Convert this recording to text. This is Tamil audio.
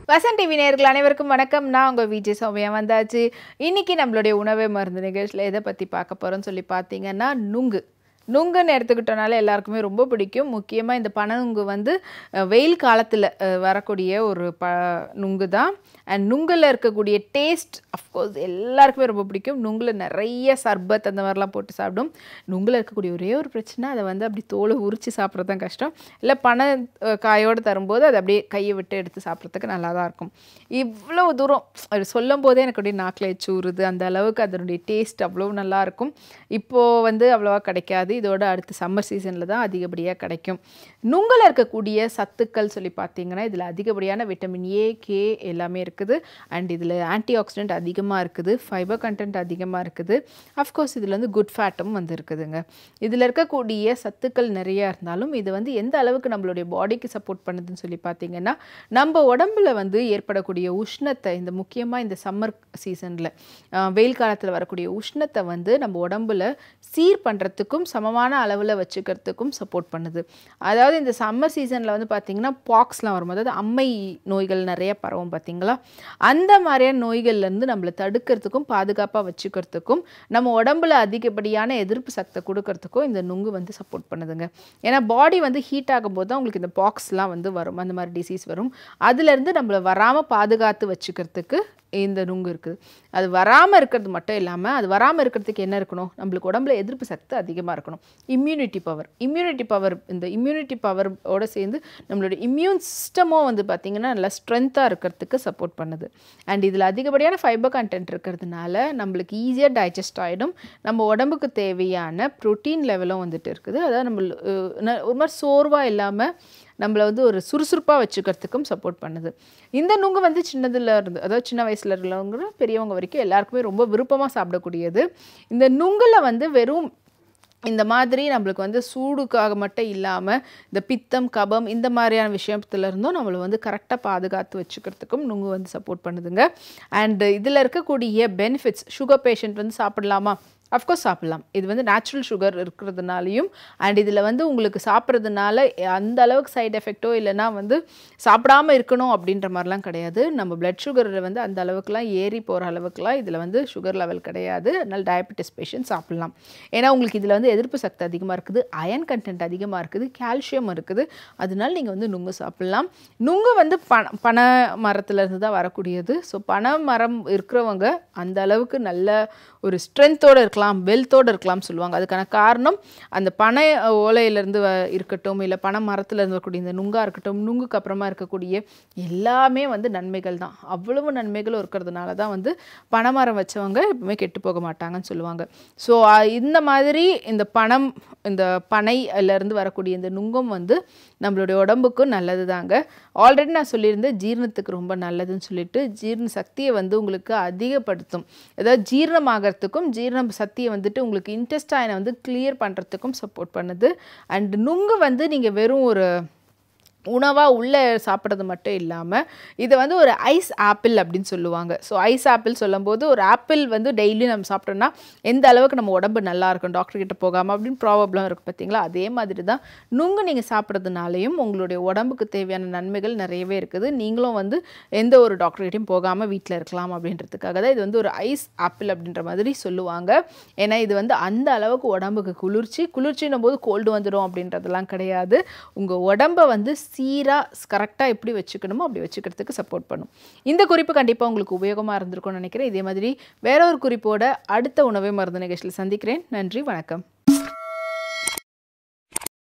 வசன் டிவி நேயர்கள் அனைவருக்கும் வணக்கம் நான் உங்கள் விஜய் சௌமியா வந்தாச்சு இன்னைக்கு நம்மளுடைய உணவே மருந்து நிகழ்ச்சியில் எதை பற்றி பார்க்க போகிறோம்னு சொல்லி பார்த்தீங்கன்னா நுங்கு நுங்குன்னு எடுத்துக்கிட்டோனால எல்லாருக்குமே ரொம்ப பிடிக்கும் முக்கியமாக இந்த பனநுங்கு வந்து அஹ், வெயில் காலத்தில் வரக்கூடிய ஒரு ப நுங்கு தான் அண்ட் நுங்கில் இருக்கக்கூடிய டேஸ்ட் அஃப்கோர்ஸ் எல்லாருக்குமே ரொம்ப பிடிக்கும் நுங்கில் நிறைய சர்பத் அந்த மாதிரிலாம் போட்டு சாப்பிடும் நுங்கில் இருக்கக்கூடிய ஒரே ஒரு பிரச்சனை அதை வந்து அப்படி தோலை உரித்து சாப்பிட்றது தான் கஷ்டம் இல்லை பனை அஹ், காயோடு தரும்போது அதை அப்படியே கையை விட்டு எடுத்து சாப்பிட்றதுக்கு நல்லா தான் இருக்கும் இவ்வளோ தூரம் அது சொல்லும் போதே எனக்கு அப்படியே நாக்கில் எச்சு ஊறுது அந்த அளவுக்கு அதனுடைய டேஸ்ட் அவ்வளோ நல்லா இருக்கும் இப்போது வந்து அவ்வளோவா கிடைக்காது இதோட அடுத்து சம்மர் சீசனில் தான் அதிகப்படியாக கிடைக்கும் நுங்கில் இருக்கக்கூடிய சத்துக்கள் சொல்லி பார்த்தீங்கன்னா இதில் அதிகப்படியான விட்டமின் ஏ கே எல்லாமே இருக்குது அண்ட் இதில் ஆன்டி ஆக்சிடென்ட் அதிகமாக இருக்குது ஃபைபர் கண்டென்ட் அதிகமாக இருக்குது அஃப்கோர்ஸ் இதில் வந்து குட் ஃபேட்டும் வந்து இருக்குதுங்க இதில் இருக்கக்கூடிய சத்துக்கள் நிறையா இருந்தாலும் இது வந்து எந்த அளவுக்கு நம்மளுடைய பாடிக்கு சப்போர்ட் பண்ணுதுன்னு சொல்லி பார்த்தீங்கன்னா நம்ம உடம்புல வந்து ஏற்படக்கூடிய உஷ்ணத்தை இந்த முக்கியமாக இந்த சம்மர் சீசனில் வெயில் காலத்தில் வரக்கூடிய உஷ்ணத்தை வந்து நம்ம உடம்புல சீர் பண்ணுறதுக்கும் சமமான அளவில் வச்சுக்கிறதுக்கும் சப்போர்ட் பண்ணுது அதாவது இந்த சம்மர் சீசனில் வந்து பார்த்திங்கன்னா பாக்ஸ்லாம் வரும் அதாவது அம்மை நோய்கள் நிறைய பரவும் பார்த்தீங்களா அந்த மாதிரியான நோய்கள்லேருந்து நம்மளை தடுக்கிறதுக்கும் பாதுகாப்பாக வச்சுக்கிறதுக்கும் நம்ம உடம்புல அதிகப்படியான எதிர்ப்பு சக்தி கொடுக்கறதுக்கும் இந்த நுங்கு வந்து சப்போர்ட் பண்ணுதுங்க ஏன்னா பாடி வந்து ஹீட் ஆகும்போது தான் உங்களுக்கு இந்த பாக்ஸ்லாம் வந்து வரும் அந்த மாதிரி டிசீஸ் வரும் அதுலேருந்து நம்மளை வராமல் பாதுகாத்து வச்சுக்கிறதுக்கு இந்த நுங்கு இருக்குது அது வராமல் இருக்கிறது மட்டும் இல்லாமல் அது வராமல் இருக்கிறதுக்கு என்ன இருக்கணும் நம்மளுக்கு உடம்புல எதிர்ப்பு சக்தி அதிகமாக இருக்கணும் இம்யூனிட்டி பவர் இம்யூனிட்டி பவர் இந்த இம்யூனிட்டி பவரோட சேர்ந்து நம்மளோட இம்யூன் சிஸ்டமும் வந்து பார்த்திங்கன்னா நல்லா ஸ்ட்ரென்த்தாக இருக்கிறதுக்கு சப்போர்ட் பண்ணுது அண்ட் இதில் அதிகப்படியான ஃபைபர் கண்டென்ட் இருக்கிறதுனால நம்மளுக்கு ஈஸியாக டைஜஸ்ட் ஆகிடும் நம்ம உடம்புக்கு தேவையான ப்ரோட்டீன் லெவலும் வந்துட்டு இருக்குது அதாவது நம்ம அஹ், ந- ஒரு மாதிரி சோர்வாக இல்லாமல் நம்மளை வந்து ஒரு சுறுசுறுப்பாக வச்சுக்கிறதுக்கும் சப்போர்ட் பண்ணுது இந்த நுங்கு வந்து சின்னதுல இருந்து அதாவது சின்ன வயசுல இருக்கிறவங்க பெரியவங்க வரைக்கும் எல்லாருக்குமே ரொம்ப விருப்பமாக சாப்பிடக்கூடியது இந்த நுங்கில் வந்து வெறும் இந்த மாதிரி நம்மளுக்கு வந்து சூடுக்காக மட்டும் இல்லாமல் இந்த பித்தம் கபம் இந்த மாதிரியான விஷயத்துல இருந்தும் நம்மளை வந்து கரெக்டாக பாதுகாத்து வச்சுக்கிறதுக்கும் நுங்கு வந்து சப்போர்ட் பண்ணுதுங்க அண்ட் இதில் இருக்கக்கூடிய பெனிஃபிட்ஸ் சுகர் பேஷண்ட் வந்து சாப்பிடலாமா அஃப்கோர்ஸ் சாப்பிடலாம் இது வந்து நேச்சுரல் சுகர் இருக்கிறதுனாலையும் அண்ட் இதில் வந்து உங்களுக்கு சாப்பிட்றதுனால அந்த அளவுக்கு சைடு எஃபெக்ட்டோ இல்லைன்னா வந்து சாப்பிடாம இருக்கணும் அப்படின்ற மாதிரிலாம் கிடையாது நம்ம பிளட் சுகரில் வந்து அந்த அளவுக்குலாம் ஏறி போகிற அளவுக்குலாம் இதில் வந்து சுகர் லெவல் கிடையாது அதனால் டயபெட்டிஸ் பேஷண்ட் சாப்பிடலாம் ஏன்னா உங்களுக்கு இதில் வந்து எதிர்ப்பு சக்தி அதிகமாக இருக்குது அயன் கண்டென்ட் அதிகமாக இருக்குது கால்சியம் இருக்குது அதனால நீங்கள் வந்து நுங்கு சாப்பிடலாம் நுங்கு வந்து பன பனை மரத்துலேருந்து தான் வரக்கூடியது ஸோ பனை மரம் இருக்கிறவங்க அந்த அளவுக்கு நல்ல ஒரு ஸ்ட்ரென்த்தோடு இருக்கலாம் வெல்த்தோடு இருக்கலாம் சொல்லுவாங்க அதுக்கான காரணம் அந்த பனை ஓலையிலேருந்து இருக்கட்டும் இல்லை பனை மரத்துலேருந்து வரக்கூடிய இந்த நுங்கா இருக்கட்டும் நுங்குக்கு அப்புறமா இருக்கக்கூடிய எல்லாமே வந்து நன்மைகள் தான் அவ்வளவு நன்மைகளும் இருக்கிறதுனால தான் வந்து பனைமரம் வச்சவங்க எப்பவுமே கெட்டு போக மாட்டாங்கன்னு சொல்லுவாங்க ஸோ இந்த மாதிரி இந்த பணம் இந்த பனையிலேருந்து வரக்கூடிய இந்த நுங்கம் வந்து நம்மளுடைய உடம்புக்கும் நல்லது தாங்க ஆல்ரெடி நான் சொல்லியிருந்தேன் ஜீரணத்துக்கு ரொம்ப நல்லதுன்னு சொல்லிட்டு ஜீரண சக்தியை வந்து உங்களுக்கு அதிகப்படுத்தும் அதாவது ஜீரணமாகறதுக்கும் ஜீரண சக்தியை வந்துட்டு உங்களுக்கு இன்டெஸ்டைனை வந்து கிளியர் பண்ணுறதுக்கும் சப்போர்ட் பண்ணுது அண்ட் நுங்கு வந்து நீங்கள் வெறும் ஒரு உணவாக உள்ளே சாப்பிட்றது மட்டும் இல்லாமல் இதை வந்து ஒரு ஐஸ் ஆப்பிள் அப்படின்னு சொல்லுவாங்க ஸோ ஐஸ் ஆப்பிள் சொல்லும்போது ஒரு ஆப்பிள் வந்து டெய்லி நம்ம சாப்பிட்டோம்னா எந்த அளவுக்கு நம்ம உடம்பு நல்லா இருக்கும் டாக்டர் கிட்ட போகாமல் அப்படின்னு ப்ராப்ளம் இருக்குது பார்த்தீங்களா அதே மாதிரி தான் நுங்கு நீங்கள் சாப்பிட்றதுனாலையும் உங்களுடைய உடம்புக்கு தேவையான நன்மைகள் நிறையவே இருக்குது நீங்களும் வந்து எந்த ஒரு டாக்டர்கிட்டையும் போகாமல் வீட்டில் இருக்கலாம் அப்படின்றதுக்காக தான் இது வந்து ஒரு ஐஸ் ஆப்பிள் அப்படின்ற மாதிரி சொல்லுவாங்க ஏன்னா இது வந்து அந்த அளவுக்கு உடம்புக்கு குளிர்ச்சி குளிர்ச்சின்னும் போது கோல்டு வந்துடும் அப்படின்றதெல்லாம் கிடையாது உங்கள் உடம்பை வந்து சீராக கரெக்டாக எப்படி வச்சுக்கணுமோ அப்படி வச்சுக்கிறதுக்கு சப்போர்ட் பண்ணும் இந்த குறிப்பு கண்டிப்பாக உங்களுக்கு உபயோகமாக இருந்திருக்கும்னு நினைக்கிறேன் இதே மாதிரி வேற ஒரு குறிப்போட அடுத்த உணவை மருந்து நிகழ்ச்சியில் சந்திக்கிறேன் நன்றி வணக்கம்